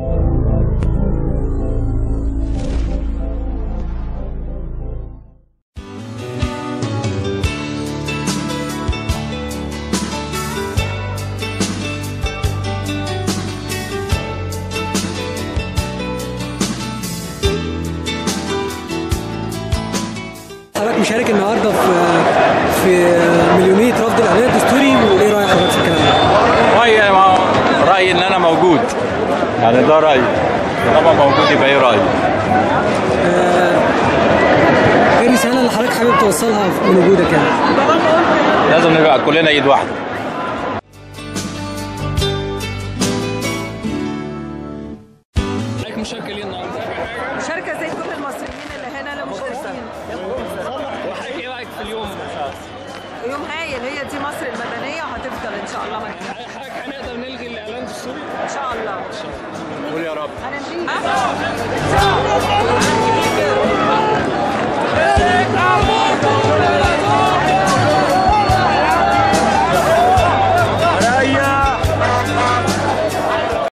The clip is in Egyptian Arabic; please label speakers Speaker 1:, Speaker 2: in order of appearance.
Speaker 1: حضرتك مشارك النهارده في في مليونيه رفض الاعلان الدستوري وايه رايك حضرتك في الكلام ده؟
Speaker 2: رأيي ما- رأيي إن أنا موجود يعني ده رأيي طالما موجود يبقى إيه رأيي؟
Speaker 1: ايه الرساله اللي حضرتك حابب توصلها من وجودك يعني؟
Speaker 2: لازم نبقى كلنا إيد واحدة
Speaker 3: مشاركة زي كل المصريين اللي هنا اللي مشاركين
Speaker 4: ايه رايك في اليوم؟
Speaker 3: يوم هايل هي دي مصر المدنية وهتفضل إن شاء الله مكانها
Speaker 4: حضرتك هنقدر نلغي الاعلان الدستوري؟
Speaker 3: إن شاء الله
Speaker 2: قول يا رب
Speaker 3: هنمشي